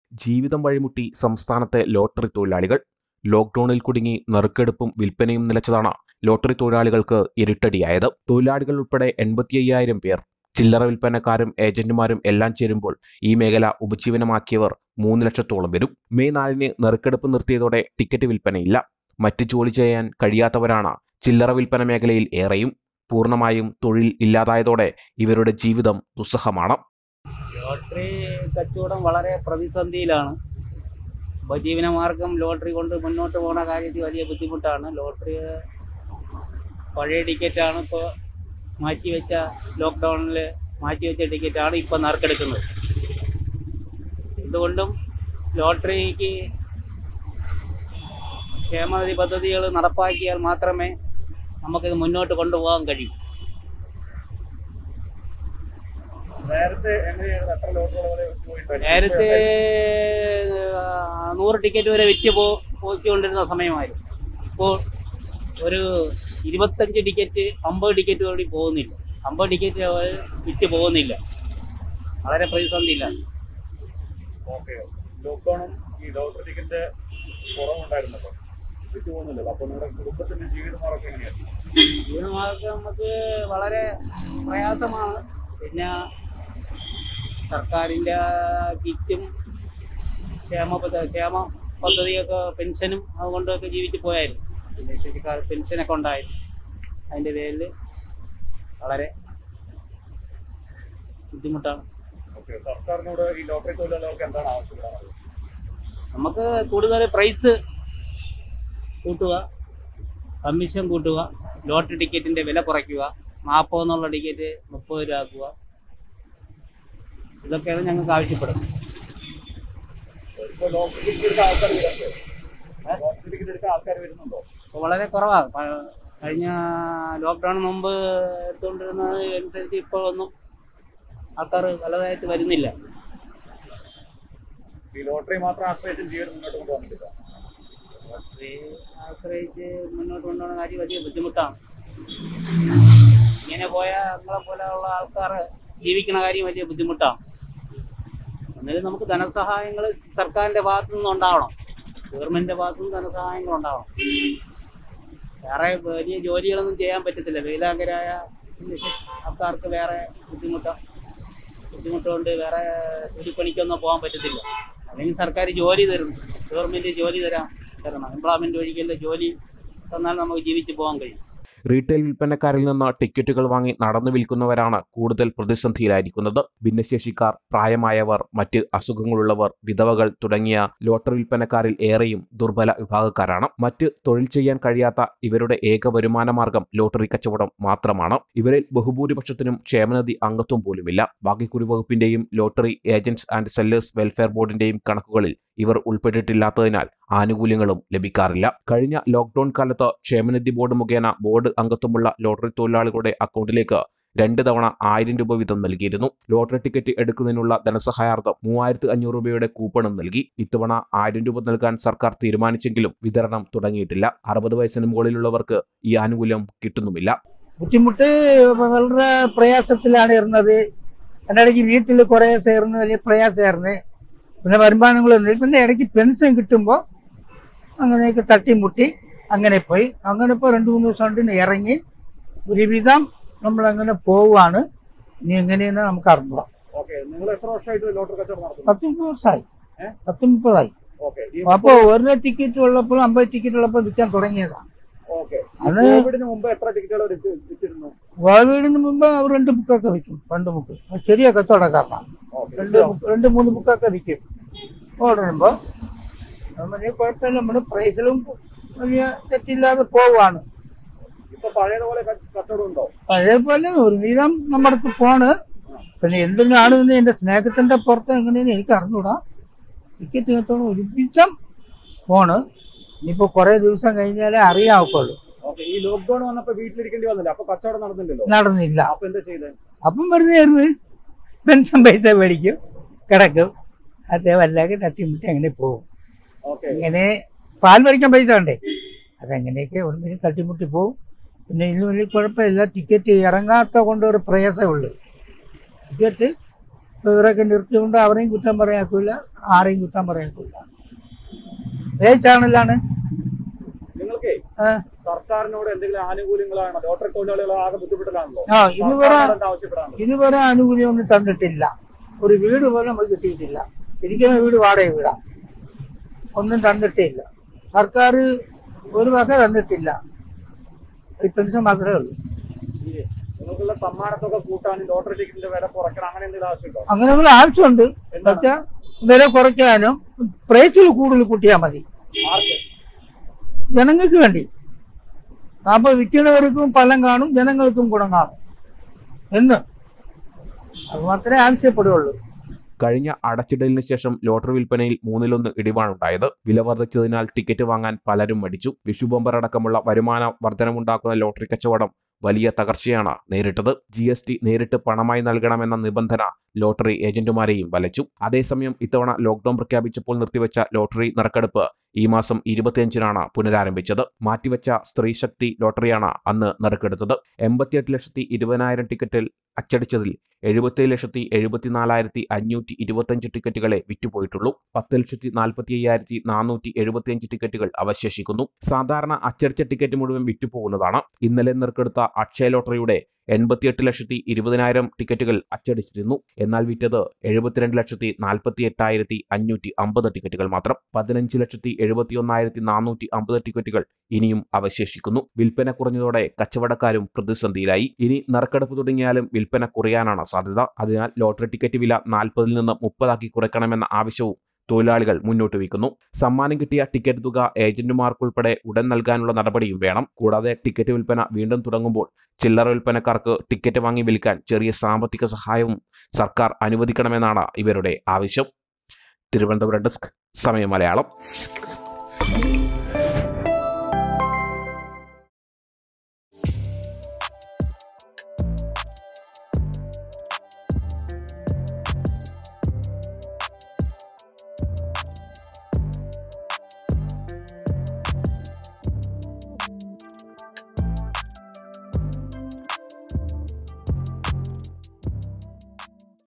ജീവിതം വഴിമുട്ടി സംസ്ഥാനത്തെ ലോട്ടറി തൊഴിലാളികൾ ലോക്ഡൌണിൽ കുടുങ്ങി നറുക്കെടുപ്പും വിൽപ്പനയും നിലച്ചതാണ് ലോട്ടറി തൊഴിലാളികൾക്ക് ഇരുട്ടടിയായത് തൊഴിലാളികൾ ഉൾപ്പെടെ എൺപത്തി അയ്യായിരം പേർ ചില്ലറ വിൽപ്പനക്കാരും ഏജന്റുമാരും എല്ലാം ചേരുമ്പോൾ ഈ മേഖല ഉപജീവനമാക്കിയവർ മൂന്ന് ലക്ഷത്തോളം വരും മെയ് നാലിന് നറുക്കെടുപ്പ് നിർത്തിയതോടെ ടിക്കറ്റ് വിൽപ്പനയില്ല മറ്റ് ജോലി ചെയ്യാൻ കഴിയാത്തവരാണ് ചില്ലറ വിൽപ്പന മേഖലയിൽ ഏറെയും പൂർണ്ണമായും തൊഴിൽ ഇല്ലാതായതോടെ ഇവരുടെ ജീവിതം ദുസ്സഹമാണ് ലോട്ടറി കച്ചവടം വളരെ പ്രതിസന്ധിയിലാണ് ഉപജീവനമാർഗം ലോട്ടറി കൊണ്ട് മുന്നോട്ട് പോകുന്ന കാര്യത്തിൽ വലിയ ബുദ്ധിമുട്ടാണ് ലോട്ടറി പഴയ ടിക്കറ്റാണ് ഇപ്പോൾ മാറ്റിവെച്ച ലോക്ക്ഡൗണിൽ മാറ്റിവെച്ച ടിക്കറ്റാണ് ഇപ്പോൾ നറുക്കെടുക്കുന്നത് എന്തുകൊണ്ടും ലോട്ടറിക്ക് ക്ഷേമനിധി പദ്ധതികൾ നടപ്പാക്കിയാൽ മാത്രമേ നമുക്കിത് മുന്നോട്ട് കൊണ്ടുപോകാൻ കഴിയൂ നേരത്തെ എങ്ങനെയായിരുന്നു എത്ര ലോട്ടറികൾ വരെ പോയിട്ടുണ്ടായിരുന്നു? നേരത്തെ ആ, നൂറ് ടിക്കറ്റ് വരെ വിറ്റ് പോ പോയിക്കൊണ്ടിരുന്ന സമയമായിരുന്നു ഇപ്പോൾ ഒരു ഇരുപത്തഞ്ച് ടിക്കറ്റ് അമ്പത് ടിക്കറ്റ് കൂടി പോകുന്നില്ല അമ്പത് ടിക്കറ്റ് വിറ്റ് പോകുന്നില്ല വളരെ പ്രതിസന്ധിയിലാണ് ഓക്കെ ലോക്ക്ഡൌണും ഈ ലോട്ടറി ടിക്കറ്റിന്റെ കുറവുണ്ടായിരുന്നല്ലോ വിട്ടു പോകുന്നില്ലല്ലോ അപ്പൊ നിങ്ങളുടെ കുടുംബത്തിന്റെ ജീവിതമാർഗം എങ്ങനെയായിരുന്നു ജീവനമാർഗം നമുക്ക് വളരെ പ്രയാസമാണ് പിന്നെ സർക്കാരിൻ്റെ കിറ്റും ക്ഷേമ പദ്ധ- ക്ഷേമ പദ്ധതിയൊക്കെ പെൻഷനും അതുകൊണ്ടൊക്കെ ജീവിച്ച് പോയായിരുന്നു പിന്നെ ശരിക്കാർ പെൻഷനൊക്കെ ഉണ്ടായിരുന്നു അതിൻ്റെ പേരിൽ വളരെ ബുദ്ധിമുട്ടാണ് ഓക്കെ സർക്കാരിനോട് ഈ ലോട്ടറി തൊഴിലാളികൾക്ക് എന്താണ് ആവശ്യപ്പെടുന്നത് നമുക്ക് കൂടുതൽ പ്രൈസ് കൂട്ടുക കമ്മീഷൻ കൂട്ടുക ലോട്ടറി ടിക്കറ്റിന്റെ വില കുറയ്ക്കുക നാൽപ്പത് എന്നുള്ള ടിക്കറ്റ് മുപ്പത് രൂപ ആക്കുക ഇതൊക്കെയാണ് ഞങ്ങൾക്ക് ആവശ്യപ്പെടുന്നത് ഇപ്പൊ ലോട്ടറി ടിക്കറ്റ് എടുത്ത ആൾക്കാർ വരുന്നുണ്ടോ ലോട്ടറി ടിക്കറ്റ് എടുത്ത ആൾക്കാർ വരുന്നുണ്ടോ അപ്പോൾ വളരെ കുറവാണ് പ- കഴിഞ്ഞ ലോക്ക്ഡൗൺ മുമ്പ് എടുത്തുകൊണ്ടിരുന്നത് അനുസരിച്ച് ഇപ്പോൾ ഒന്നും ആൾക്കാർ വലുതായിട്ട് വരുന്നില്ല ഈ ലോട്ടറി മാത്രം ആശ്രയിച്ചും ജീവിതം മുന്നോട്ട് കൊണ്ടുവന്നിട്ടില്ല ലോട്ടറി ആശ്രയിച്ച് മുന്നോട്ട് കൊണ്ടുപോകുന്ന കാര്യം വലിയ ബുദ്ധിമുട്ടാണ് ഇങ്ങനെ പോയാൽ നമ്മളെ പോലെയുള്ള ആൾക്കാർ ജീവിക്കണ കാര്യം വലിയ ബുദ്ധിമുട്ടാണ് എന്നാലും നമുക്ക് ധനസഹായങ്ങൾ സർക്കാരിന്റെ ഭാഗത്തു നിന്ന് ഉണ്ടാവണം ഗവൺമെന്റിന്റെ ഭാഗത്തു നിന്ന് ധനസഹായങ്ങൾ ഉണ്ടാവണം വേറെ വലിയ ജോലികളൊന്നും ചെയ്യാൻ പറ്റത്തില്ല വേലാങ്കരായ ആൾക്കാർക്ക് വേറെ ബുദ്ധിമുട്ടാണ് ബുദ്ധിമുട്ടുകൊണ്ട് വേറെ കൂലിപ്പണിക്കൊന്നും പോകാൻ പറ്റത്തില്ല അല്ലെങ്കിൽ സർക്കാർ ജോലി തരും ഗവൺമെന്റ് ജോലി തരാം തരണം എംപ്ലോയ്മെന്റ് വഴിക്കല്ല ജോലി തന്നാൽ നമുക്ക് ജീവിച്ച് പോകാൻ കഴിയും റീറ്റെയിൽ വിൽപ്പനക്കാരിൽ നിന്ന് ടിക്കറ്റുകൾ വാങ്ങി നടന്നു വിൽക്കുന്നവരാണ് കൂടുതൽ പ്രതിസന്ധിയിലായിരിക്കുന്നത് ഭിന്നശേഷിക്കാർ പ്രായമായവർ മറ്റ് അസുഖങ്ങളുള്ളവർ വിധവകൾ തുടങ്ങിയ ലോട്ടറി വിൽപ്പനക്കാരിൽ ഏറെയും ദുർബല വിഭാഗക്കാരാണ് മറ്റ് തൊഴിൽ ചെയ്യാൻ കഴിയാത്ത ഇവരുടെ ഏക വരുമാന മാർഗം ലോട്ടറി കച്ചവടം മാത്രമാണ് ഇവരിൽ ബഹുഭൂരിപക്ഷത്തിനും ക്ഷേമനിധി അംഗത്വം പോലുമില്ല ഭാഗ്യക്കുറി വകുപ്പിന്റെയും lottery agents and sellers welfare ബോർഡിന്റെയും കണക്കുകളിൽ ഇവർ ഉൾപ്പെട്ടിട്ടില്ലാത്തതിനാൽ ആനുകൂല്യങ്ങളും ലഭിക്കാറില്ല കഴിഞ്ഞ ലോക്ഡൌൺ കാലത്ത് ക്ഷേമനിധി ബോർഡ് മുഖേന ബോർഡ് അംഗത്വമുള്ള ലോട്ടറി തൊഴിലാളികളുടെ അക്കൗണ്ടിലേക്ക് രണ്ട് തവണ ആയിരം രൂപ വീതം നൽകിയിരുന്നു ലോട്ടറി ടിക്കറ്റ് എടുക്കുന്നതിനുള്ള ധനസഹായാർത്ഥം മൂവായിരത്തി അഞ്ഞൂറ് രൂപയുടെ കൂപ്പണും നൽകി ഇത്തവണ ആയിരം രൂപ നൽകാൻ സർക്കാർ തീരുമാനിച്ചെങ്കിലും വിതരണം തുടങ്ങിയിട്ടില്ല അറുപത് വയസ്സിന് മുകളിലുള്ളവർക്ക് ഈ ആനുകൂല്യം കിട്ടുന്നുമില്ല ബുദ്ധിമുട്ട് വളരെ പ്രയാസത്തിലാണ് ഇരുന്നത് എൻ്റെ ഇടയ്ക്ക് വീട്ടിൽ കുറേ ചേർന്ന് വലിയ പ്രയാസമായിരുന്നു പിന്നെ വരുമാനങ്ങളൊന്നും പിന്നെ ഇടയ്ക്ക് പെൻഷൻ കിട്ടുമ്പോൾ അങ്ങനെയൊക്കെ തട്ടിമുട്ടി അങ്ങനെ പോയി അങ്ങനെ ഇപ്പോൾ രണ്ട് മൂന്ന് ദിവസം കൊണ്ട് ഇറങ്ങി ഒരുവിധം നമ്മളങ്ങനെ പോവുകയാണ് ഇനി എങ്ങനെയെന്ന് നമുക്ക് അറിഞ്ഞൂടാം ഓക്കെ നിങ്ങൾ എത്ര വർഷമായിട്ട് ലോട്ടറി കച്ചവടം നടത്തുന്നു പത്ത് മുപ്പത് വർഷമായി ഏ? പത്ത് മുപ്പതായി ഓക്കെ ഈ അപ്പോൾ ഒരു ടിക്കറ്റ് ഉള്ളപ്പോൾ അമ്പത് ടിക്കറ്റ് ഉള്ളപ്പോൾ വിൽക്കാൻ തുടങ്ങിയതാണ് ഓക്കെ അത് കോവിഡിന് മുമ്പ് എത്ര ടിക്കറ്റുകൾ വിറ്റിരുന്നു കോവിഡിന് മുമ്പ് അവർ രണ്ട് ബുക്കൊക്കെ വിൽക്കും രണ്ട് ബുക്ക് ചെറിയ കച്ചവടക്കാരനാണ് ഓക്കെ രണ്ട് ബുക്ക് രണ്ട് മൂന്ന് ബുക്കൊക്കെ വിൽക്കും ഓടുമ്പോൾ വലിയ കുഴപ്പമില്ല നമ്മുടെ പ്രൈസിലും വലിയ തെറ്റില്ലാതെ പോവാണ് ഇപ്പൊ പഴയതുപോലെ ക- കച്ചവടം ഉണ്ടോ പഴയ പോലെ ഒരുവിധം നമ്മുടെ അടുത്ത് പോണ് പിന്നെ എന്തിനാണെന്ന് എന്റെ സ്നേഹത്തിന്റെ പുറത്ത് എങ്ങനെയെന്ന് എനിക്ക് അറിഞ്ഞൂടാ ടിക്കറ്റ് കിട്ടണം ഒരുവിധം പോണ് ഇനിയിപ്പോ കുറെ ദിവസം കഴിഞ്ഞാലേ അറിയാവുള്ളൂ ഓക്കെ ഈ ലോക്ക്ഡൌൺ വന്നപ്പോ വീട്ടിലിരിക്കേണ്ടി വന്നില്ല അപ്പൊ കച്ചവടം നടന്നില്ലല്ലോ നടന്നില്ല അപ്പൊ എന്താ ചെയ്തത് അപ്പം വെറുതെ ഇരുന്ന് പെൻഷൻ പൈസ മേടിക്കും കിടക്കും അതേ വല്ലാതെ തട്ടിമുട്ടി അങ്ങനെ പോകും ഓക്കെ ഇങ്ങനെ പാൽ മേടിക്കാൻ പൈസ വേണ്ടേ അതങ്ങനെയൊക്കെ ഒന്നിന് തട്ടിമുട്ടി പോകും പിന്നെ ഇതിന് വലിയ കുഴപ്പമില്ല ടിക്കറ്റ് ഇറങ്ങാത്ത കൊണ്ട് ഒരു പ്രയാസമേ ഉള്ളൂ ടിക്കറ്റ് ഇപ്പൊ ഇവരൊക്കെ നിർത്തിക്കൊണ്ട് അവരെയും കുറ്റം പറയാക്കൂല ആരെയും കുറ്റം പറയാക്കൂല ഏ ചാനലാണ് നിങ്ങൾക്ക് ആ. സർക്കാരിനോട് എന്തെങ്കിലും ആനുകൂല്യങ്ങളാണോ ലോട്ടറി തൊഴിലാളികൾ ആകെ ബുദ്ധിമുട്ടിലാണല്ലോ ആ ഇതുവരെ സർക്കാരിനോട് എന്താ ആവശ്യപ്പെടാനുള്ളത് ഇതുവരെ ആനുകൂല്യമൊന്നും തന്നിട്ടില്ല ഒരു വീട് പോലും നമുക്ക് കിട്ടിയിട്ടില്ല ഇരിക്കുന്ന വീട് വാടക വീടാ ഒന്നും തന്നിട്ടില്ല സർക്കാർ ഒരു വക തന്നിട്ടില്ല ഈ പെൻഷൻ മാത്രമേ ഉള്ളൂ ഈ നിങ്ങൾക്കുള്ള സമ്മാനത്തൊക്കെ കൂട്ടാനും ലോട്ടറി ടിക്കറ്റിന്റെ വില കുറയ്ക്കണം അങ്ങനെ എന്തെങ്കിലും ആവശ്യമുണ്ടോ അങ്ങനെയുള്ള ആവശ്യമുണ്ട് പക്ഷെ വില കുറയ്ക്കാനും പ്രൈസിൽ കൂടുതൽ കൂട്ടിയാൽ മതി ആർക്ക് ജനങ്ങൾക്ക് വേണ്ടി അപ്പോൾ വിൽക്കുന്നവർക്കും ഫലം കാണും ജനങ്ങൾക്കും ഗുണം കാണും എന്ന് അത് മാത്രമേ ആവശ്യപ്പെടുകയുള്ളൂ കഴിഞ്ഞ അടച്ചിടലിന് ശേഷം ലോട്ടറി വിൽപ്പനയിൽ മൂന്നിലൊന്ന് ഇടിവാണുണ്ടായത് വില വർദ്ധിച്ചതിനാൽ ടിക്കറ്റ് വാങ്ങാൻ പലരും മടിച്ചു വിഷു ബമ്പർ അടക്കമുള്ള വരുമാന വർധനമുണ്ടാക്കുന്ന ലോട്ടറി കച്ചവടം വലിയ തകർച്ചയാണ് നേരിട്ടത് ജി എസ് ടി നേരിട്ട് പണമായി നൽകണമെന്ന നിബന്ധന ലോട്ടറി ഏജന്റുമാരെയും വലച്ചു അതേസമയം ഇത്തവണ ലോക്ഡൌൺ പ്രഖ്യാപിച്ചപ്പോൾ നിർത്തിവെച്ച ലോട്ടറി നറുക്കെടുപ്പ് ഈ മാസം ഇരുപത്തിയഞ്ചിനാണ് പുനരാരംഭിച്ചത് മാറ്റിവെച്ച സ്ത്രീശക്തി ലോട്ടറിയാണ് അന്ന് നറുക്കെടുത്തത് എൺപത്തിയെട്ട് ലക്ഷത്തി ഇരുപതിനായിരം ടിക്കറ്റിൽ അച്ചടിച്ചതിൽ എഴുപത്തി ലക്ഷത്തി എഴുപത്തിനാലായിരത്തി അഞ്ഞൂറ്റി ഇരുപത്തിയഞ്ച് ടിക്കറ്റുകളെ വിറ്റുപോയിട്ടുള്ളൂ പത്ത് ലക്ഷത്തി നാൽപ്പത്തി അയ്യായിരത്തി നാനൂറ്റി എഴുപത്തിയഞ്ച് ടിക്കറ്റുകൾ അവശേഷിക്കുന്നു സാധാരണ അച്ചടിച്ച ടിക്കറ്റ് മുഴുവൻ വിറ്റുപോകുന്നതാണ് ഇന്നലെ നറുക്കെടുത്ത അക്ഷയ ലോട്ടറിയുടെ എൺപത്തിയെട്ട് ലക്ഷത്തി ഇരുപതിനായിരം ടിക്കറ്റുകൾ അച്ചടിച്ചിരുന്നു എന്നാൽ വിറ്റത് എഴുപത്തിരണ്ട് ലക്ഷത്തി നാൽപ്പത്തി എട്ടായിരത്തി അഞ്ഞൂറ്റി അമ്പത് ടിക്കറ്റുകൾ മാത്രം പതിനഞ്ച് ലക്ഷത്തി എഴുപത്തി ഒന്നായിരത്തി നാനൂറ്റി അമ്പത് ടിക്കറ്റുകൾ ഇനിയും അവശേഷിക്കുന്നു വിൽപ്പന കുറഞ്ഞതോടെ കച്ചവടക്കാരും പ്രതിസന്ധിയിലായി ഇനി നറുക്കെടുപ്പ് തുടങ്ങിയാലും വിൽപ്പന കുറയാനാണ് സാധ്യത അതിനാൽ ലോട്ടറി ടിക്കറ്റ് വില നാൽപ്പതിൽ നിന്ന് മുപ്പതാക്കി കുറയ്ക്കണമെന്ന ആവശ്യവും തൊഴിലാളികൾ മുന്നോട്ട് വയ്ക്കുന്നു സമ്മാനം കിട്ടിയ ടിക്കറ്റ് തുക ഏജന്റുമാർക്കുൾപ്പെടെ ഉടൻ നൽകാനുള്ള നടപടിയും വേണം കൂടാതെ ടിക്കറ്റ് വിൽപ്പന വീണ്ടും തുടങ്ങുമ്പോൾ ചില്ലറ വിൽപ്പനക്കാർക്ക് ടിക്കറ്റ് വാങ്ങി വിൽക്കാൻ ചെറിയ സാമ്പത്തിക സഹായവും സർക്കാർ അനുവദിക്കണമെന്നാണ് ഇവരുടെ ആവശ്യം തിരുവനന്തപുരം ഡെസ്ക് സമയം മലയാളം